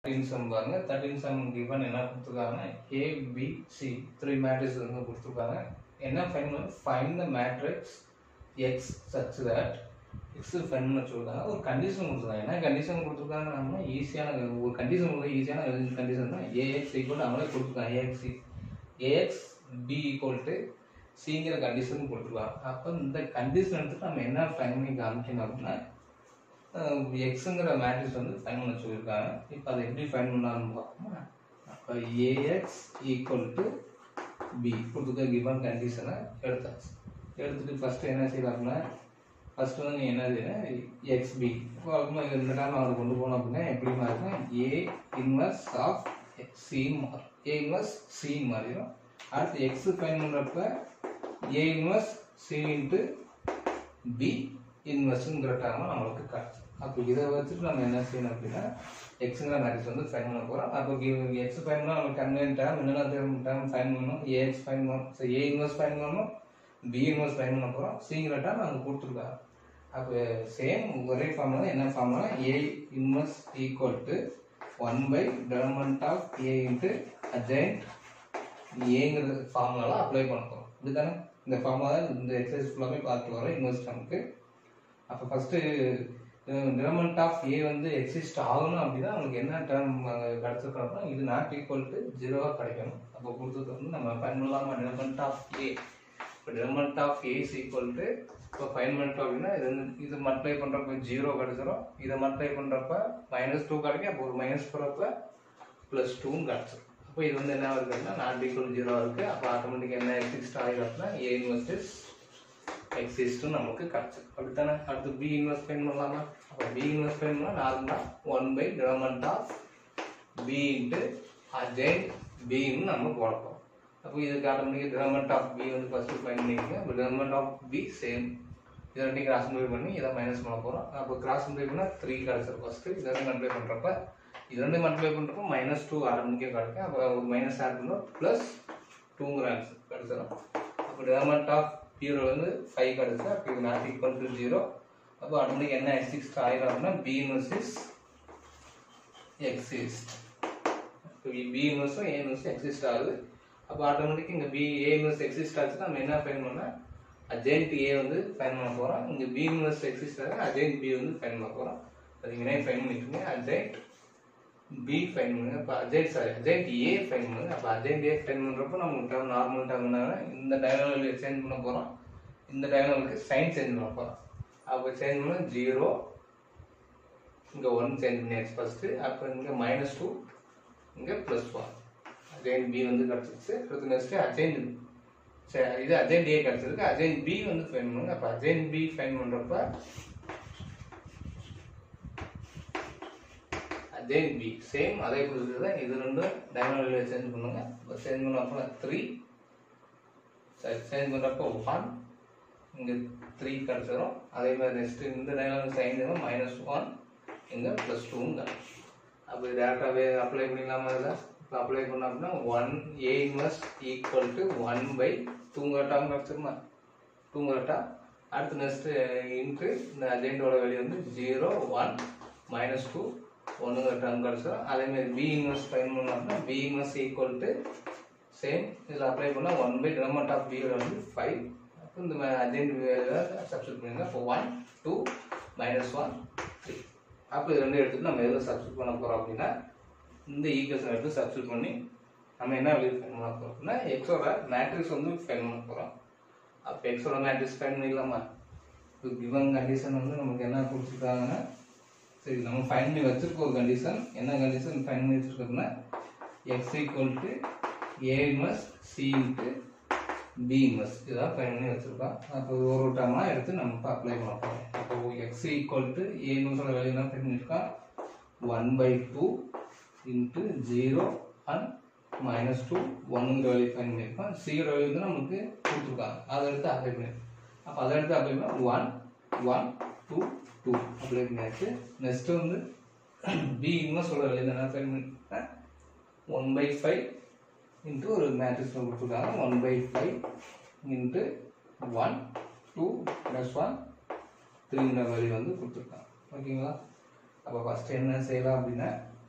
thirteen sum பாருங்க thirteen sum given என்ன கொடுத்துருக்காங்க A B C three matrix வந்து கொடுத்துருக்காங்க என்ன find find the matrix X such that X find வச்சுருக்காங்க ஒரு கண்டிஷன் கொடுத்துருக்காங்க என்ன கண்டிஷன் கொடுத்துருக்காங்க நம்ம ஈஸியான ஒரு கண்டிஷன் கொடுத்து ஈஸியான கண்டிஷன் தான் ஏஎக்ஸ் ஈக்குவல் அவங்களே கொடுத்துருக்காங்க A X A X B equal to சிங்கிற கண்டிஷன் கொடுத்துருக்காங்க அப்போ இந்த கண்டிஷன் எடுத்துட்டு நம்ம என்ன ஃபைன் பண்ணி காமிக்கணும் அப்படின்னா எக்ஸுங்கிற மேட்ரிக்ஸ் வந்து ஃபைன் பண்ண சொல்லியிருக்காங்க இப்போ அதை எப்படி ஃபைன் பண்ணலாம்னு பார்ப்போமா அப்போ ஏஎக்ஸ் ஈக்குவல் டு பி கொடுத்துருக்க கிவன் கண்டிஷனை எடுத்தாச்சு எடுத்துட்டு ஃபஸ்ட்டு என்ன செய்யலாம்னா ஃபஸ்ட்டு வந்து நீ என்ன செய்யணும் எக்ஸ் பி இப்போ அதுக்கு இந்த டைம் அவர் கொண்டு போனோம் அப்படின்னா எப்படி மாறினா ஏ இன்வர்ஸ் ஆஃப் சி மாறும் ஏ இன்வர்ஸ் சி மாறிடும் அடுத்து எக்ஸ் ஃபைன் பண்ணுறப்ப A inverse C into B இன்வெஸ்ட்ங்கிற டேர்ம் நம்மளுக்கு கிடைச்சு அப்போ இதை வச்சுட்டு நம்ம என்ன செய்யணும் அப்படின்னா எக்ஸுங்கிற மேட்ரிக்ஸ் வந்து ஃபைன் பண்ண போகிறோம் அப்போ எக்ஸ் ஃபைன் பண்ணால் நமக்கு கன்வென்ட் டேர்ம் என்னென்ன டேர்ம் ஃபைன் பண்ணணும் ஏஎக்ஸ் ஃபைன் பண்ணணும் ஸோ ஏ இன்வெஸ்ட் ஃபைன் பண்ணணும் பி இன்வெஸ்ட் ஃபைன் பண்ண போகிறோம் சிங்கிற டேர்ம் அவங்க கொடுத்துருக்காங்க அப்போ சேம் ஒரே ஃபார்முலா என்ன ஃபார்முலா ஏ இன்வெஸ்ட் equal to one by development of A into adjoint ஏங்கிறது ஃபார்முலாலாம் அப்ளை பண்ண போகிறோம் இதுதானே இந்த ஃபார்முலா இந்த எக்ஸசைஸ் ஃபுல்லாமே பார்த்து வரோம் இன்வெஸ்ட் நமக்கு அப்போ ஃபஸ்ட்டு டிரமெண்ட் ஆஃப் ஏ வந்து எக்ஸிஸ்ட் ஆகணும் அப்படின்னா நமக்கு என்ன டேர்ம் கிடச்சிருக்கோம்னா இது நாட் ஈக்குவல் டு ஜீரோவாக கிடைக்கணும் அப்போ கொடுத்தது வந்து நம்ம ஃபைன் பண்ணலாமா டிரமெண்ட் ஆஃப் ஏ இப்போ determinant of A is equal to இப்போ ஃபைன் பண்ணிட்டோம் அப்படின்னா இது வந்து இது மல்டிப்ளை பண்ணுறப்ப ஜீரோ கிடச்சிரும் இதை மல்டிப்ளை பண்ணுறப்ப மைனஸ் டூ கிடைக்கும் அப்போ ஒரு மைனஸ் போகிறப்ப ப்ளஸ் டூவும் கிடச்சிரும் அப்போ இது வந்து என்ன இருக்குன்னா நாட் ஈக்குவல் ஜீரோ இருக்குது அப்போ ஆட்டோமேட்டிக்காக என்ன எக்ஸிஸ்ட் ஆகி அப்படின்னா ஏ இன்வெஸ்ட் எக்ஸிஸ்ட்டும் நமக்கு கிடச்சிருக்கு அப்படித்தானே அடுத்து பி இன்வெஸ்ட் ஃபைன் பண்ணலாமா அப்போ பி இன்வெஸ்ட் ஃபைன் பண்ணால் நார்மலாக one by determinant of B into adjoint பின்னு நம்ம போடப்போம் அப்போ இதுக்கு ஆட்டோமேட்டிக் டிரமெண்ட் ஆஃப் பி வந்து ஃபஸ்ட்டு ஃபைன் பண்ணிக்கோங்க அப்போ டிரமெண்ட் ஆஃப் பி சேம் இதை ரெண்டையும் கிராஸ் மல்டிப்ளை பண்ணி இதை மைனஸ் பண்ண போகிறோம் அப்போ கிராஸ் மல்டிப்ளை பண்ணால் த்ரீ கிடச்சிரும் ஃபஸ்ட்டு இதை ரெண்டு மல்டிப்ளை பண்ணுறப்ப இது ரெண்டு மல்டிப்ளை பண்ணுறப்போ மைனஸ் டூ ஆட்டோமேட்டிக்காக கிடைக்கும் அப்போ ஒரு மைனஸ் ஆட் பண்ணோம் ப்ளஸ் டூங்கிற ஆன்சர் கிடச்சிரும் அப்போ டிரமெண்ட் ஆஃப் ஜீரோ வந்து ஃபைவ் கிடச்சா அப்போ இது நாட் ஈக்குவல் டு ஜீரோ அப்போ ஆட்டோமேட்டிக் என்ன எக்ஸிஸ்ட் ஆயிரும் அப்படின்னா பி இன்வர்ஸ் எக்ஸிஸ்ட் இப்போ பி இன்வர்ஸும் ஏ இன்வர்ஸும் எக்ஸிஸ்ட் ஆகுது அப்போ ஆட்டோமேட்டிக் இங்கே பி ஏ இன்வர்ஸ் எக்ஸிஸ்ட் ஆச்சுன்னா நம்ம என்ன ஃபைன் பண்ணால் அஜெயிண்ட் ஏ வந்து ஃபைன் பண்ண போகிறோம் இங்கே பி இன்வர்ஸ் எக்ஸிஸ்ட் ஆகுது அஜெயிண்ட் பி வந்து ஃபைன் பண்ண போகிறோம் அது இங்கே ஃபைன் பண்ணிட்டுங்க அஜெயிண்ட் பி ஃபைன் பண்ணுங்க அப்போ அஜெயிண்ட் சாரி அஜெயிண்ட் ஏ ஃபைன் பண்ணுங்க அப்போ அஜெயிண்ட் ஏ ஃபைன் பண்ணுறப்போ நமக்கு டேர்ம் நார்மல் டேர்ம் என்ன இந்த டயகனல் சேஞ்ச் பண்ண போகிறோம் இந்த டயகனலுக்கு சைன் சேஞ்ச் பண்ண போகிறோம் அப்போ சேஞ்ச் பண்ண ஜீரோ இங்கே ஒன் சேஞ்ச் பண்ணியாச்சு ஃபஸ்ட்டு அப்போ இங்கே மைனஸ் டூ இங்கே ப்ளஸ் ஒன் அஜெயின் பி வந்து கிடச்சிருச்சு அடுத்து நெக்ஸ்ட்டு அஜெயின் சரி இது அஜெயின் ஏ கிடச்சிருக்கு அஜெயின் பி வந்து ஃபைன் பண்ணுங்க அப்போ அஜெயின் பி ஃபைன் பண்ணுறப்ப அஜெயின் பி சேம் அதே கொடுத்துருக்கு தான் இது ரெண்டும் டைனோவில் சேஞ்ச் பண்ணுங்க இப்போ சேஞ்ச் பண்ணப்போ த்ரீ சரி சேஞ்ச் பண்ணுறப்போ ஒன் இங்கே த்ரீ கிடச்சிரும் அதே மாதிரி நெக்ஸ்ட்டு இந்த டைனோவில் சைன் மைனஸ் ஒன் இங்கே ப்ளஸ் டூங்க அப்போ டேரெக்டாகவே அப்ளை பண்ணிக்கலாமா இதில் இப்போ அப்ளை பண்ணோம் அப்படின்னா ஒன் ஏ இன்வெஸ்ட் ஈக்குவல் டு ஒன் பை தூங்கட்டாம் கிடச்சிருமா தூங்கட்டா அடுத்து நெக்ஸ்ட்டு இன்ட்டு இந்த அஜெண்டோட வெளியே வந்து ஜீரோ ஒன் மைனஸ் டூ ஒன்றுங்கிற டேர்ம் கிடச்சிரும் அதேமாதிரி பி இன்வெஸ்ட் ஃபைன் பண்ணோம் அப்படின்னா பி இன்வெஸ்ட் ஈக்குவல் டு சேம் இதில் அப்ளை பண்ணால் ஒன் பை டிரமெண்ட் ஆஃப் பியோட வந்து ஃபைவ் அப்போ இந்த அஜெண்ட் சப்ஸ்டியூட் பண்ணிங்க இப்போ one two minus one three அப்போ இது ரெண்டு எடுத்துட்டு நம்ம எதில் சப்ஸ்டியூட் பண்ண போகிறோம் அப்படின்னா இந்த ஈக்குவேஷன் எடுத்து சப்ஸ்டியூட் பண்ணி நம்ம என்ன வெளியே ஃபைன் பண்ண போகிறோம் அப்படின்னா எக்ஸோட மேட்ரிக்ஸ் வந்து ஃபைன் பண்ண போகிறோம் அப்போ எக்ஸோட மேட்ரிக்ஸ் ஃபைன் பண்ணிக்கலாமா இப்போ கிவன் கண்டிஷன் வந்து நமக்கு என்ன கொடுத்துருக்காங்கன்னா சரி நம்ம ஃபைன் பண்ணி வச்சிருக்க ஒரு கண்டிஷன் என்ன கண்டிஷன் ஃபைன் பண்ணி வச்சிருக்கோம்னா X equal to A inverse C into B inverse இதான் ஃபைன் பண்ணி வச்சிருக்கோம் அப்போ ஒரு ஒரு டேர்மாக எடுத்து நம்ம இப்போ அப்ளை பண்ண போகிறோம் அப்போ எக்ஸ் ஈக்குவல் டு ஏ இன்வெஸோட வேல்யூ என்ன ஃபைன் பண்ணியிருக்கோம் one by two into zero and minus two ஒன்னுங்கிற வேல்யூ ஃபைன் பண்ணியிருக்கோம் சியோட வேல்யூ வந்து நமக்கு கொடுத்துருக்காங்க அதை எடுத்து அப்ளை பண்ணியிருக்கோம் அப்போ அதை எடுத்து அப்ளை பண்ணால் one one two two apply பண்ணியாச்சு நெக்ஸ்ட் வந்து பி இன்வெஸ்டோட வேல்யூ என்ன ஃபைன் பண்ணியிருக்கேன் ஒன் பை ஃபைவ் இன்ட்டு ஒரு மேட்ரிக்ஸ் கொடுத்துருக்காங்க one by five into one two plus one த்ரீங்கிற வேல்யூ வந்து கொடுத்துருக்காங்க ஓகேங்களா அப்போ ஃபஸ்ட்டு என்ன செய்யலாம் அப்படின்னா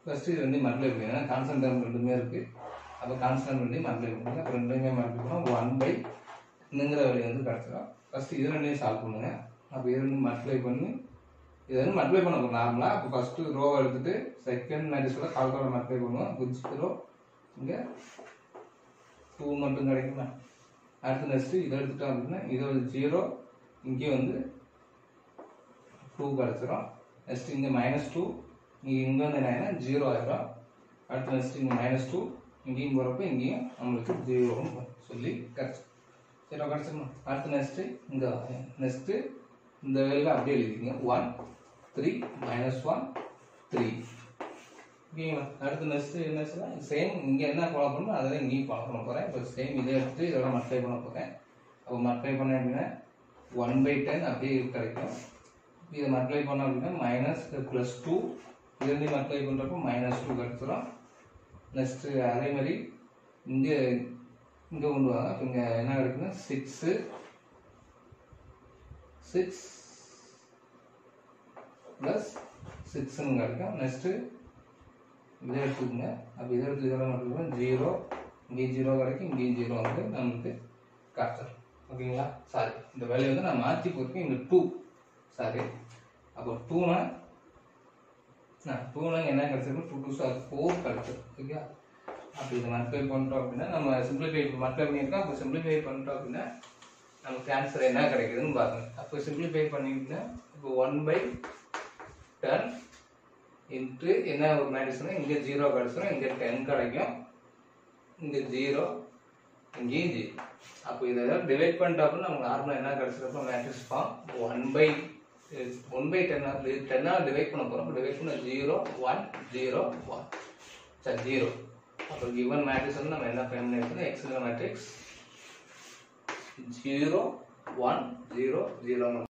ஃபஸ்ட்டு இது ரெண்டையும் மல்டிப்ளை பண்ணுங்க ஏன்னா கான்ஸ்டன்ட் டேர்ம் ரெண்டுமே இருக்குது அப்போ கான்ஸ்டன்ட் ரெண்டையும் மல்டிப்ளை பண்ணுங்க அப்போ ரெண்டையுமே மல்டிப்ளை பண்ணால் ஒன் பை இன்னுங்கிற வழி வந்து கிடச்சிடும் ஃபஸ்ட்டு இது ரெண்டையும் சால்வ் பண்ணுங்க அப்போ இது ரெண்டும் மல்டிப்ளை பண்ணி இது வந்து மல்டிப்ளை பண்ண போகிறோம் நார்மலாக அப்போ ஃபஸ்ட்டு ரோவை எடுத்துட்டு செகண்ட் மேட்ரிக்ஸோட கால்குலேட்டர் மல்டிப்ளை பண்ணுவோம் அப்போ ஜீரோ இங்கே டூ மட்டும் கிடைக்குமா அடுத்து நெக்ஸ்ட்டு இதை எடுத்துட்டோம் அப்படின்னா இது ஒரு ஜீரோ இங்கே வந்து டூ கிடச்சிரும் நெக்ஸ்ட் இங்கே மைனஸ் டூ இங்கே இங்கே வந்து என்ன ஜீரோ ஆயிரும் அடுத்து நெக்ஸ்ட் இங்கே மைனஸ் டூ இங்கேயும் போகிறப்ப இங்கேயும் நம்மளுக்கு ஜீரோன்னு சொல்லி கிடச்சி சரி கிடச்சிருமா அடுத்து நெக்ஸ்ட்டு இந்த நெக்ஸ்ட்டு இந்த வேலையில் அப்படியே எழுதிக்கங்க one three minus one three ஓகேங்களா அடுத்து நெக்ஸ்ட் என்ன செய்யலாம் சேம் இங்கே என்ன ஃபாலோ பண்ணணும் அதை தான் இங்கேயும் ஃபாலோ பண்ண போகிறேன் இப்போ சேம் இதை எடுத்து இதோட மல்டிப்ளை பண்ண போகிறேன் அப்போ மல்டிப்ளை பண்ண அப்படின்னா ஒன் பை டென் அப்படியே கிடைக்கும் இதை மல்டிப்ளை பண்ணோம் அப்படின்னா மைனஸ் ப்ளஸ் டூ இதுலேருந்து மல்டிப்ளை பண்ணுறப்போ மைனஸ் டூ கிடச்சிரும் நெக்ஸ்ட்டு அதே மாதிரி இங்கே இங்கே கொண்டு வாங்க இப்போ இங்கே என்ன கிடைக்குன்னா சிக்ஸு சிக்ஸ் ப்ளஸ் சிக்ஸ்னு கிடைக்கும் நெக்ஸ்ட்டு இதை எடுத்துக்கோங்க அப்போ இதை எடுத்து இதெல்லாம் மட்டும் ஜீரோ இங்கேயும் ஜீரோ கிடைக்கும் இங்கேயும் ஜீரோ வந்து நமக்கு கிடச்சிடும் ஓகேங்களா சாரி இந்த வேலையை வந்து நான் மாற்றி போயிருக்கேன் இங்கே டூ சாரி அப்போ டூனா டூனா என்ன கிடச்சிருக்கு டூ டூ சார் ஃபோர் கிடச்சிரும் ஓகேங்களா அப்போ இதை மல்டிப்ளை பண்ணுறோம் அப்படின்னா நம்ம சிம்பிளிஃபை மல்டிப்ளை பண்ணியிருக்கோம் அப்போ சிம்பிளிஃபை பண்ணுறோம் அப்படின்னா நமக்கு ஆன்சர் என்ன கிடைக்குதுன்னு பாருங்க அப்போ சிம்பிளிஃபை பண்ணிங்கன்னா இப்போ ஒன் பை டென் இன்ட்டு என்ன ஒரு மேட்ரிக்ஸ்னா இங்கே ஜீரோ கிடச்சிரும் இங்கே டென் கிடைக்கும் இங்கே ஜீரோ இங்கேயும் ஜீரோ அப்போ இதை டிவைட் பண்ணிட்டோம்னா நமக்கு நார்மலாக என்ன கிடச்சிருப்போம் matrix form one by one by ten டென்னால் டிவைட் பண்ண போகிறோம் டிவைட் பண்ண ஜீரோ ஒன் ஜீரோ ஒன் சரி ஜீரோ அப்போ கிவன் மேட்ரிக்ஸ் வந்து நம்ம என்ன ஃபைன் பண்ணியிருக்கோம் எக்ஸல் matrix zero one zero zero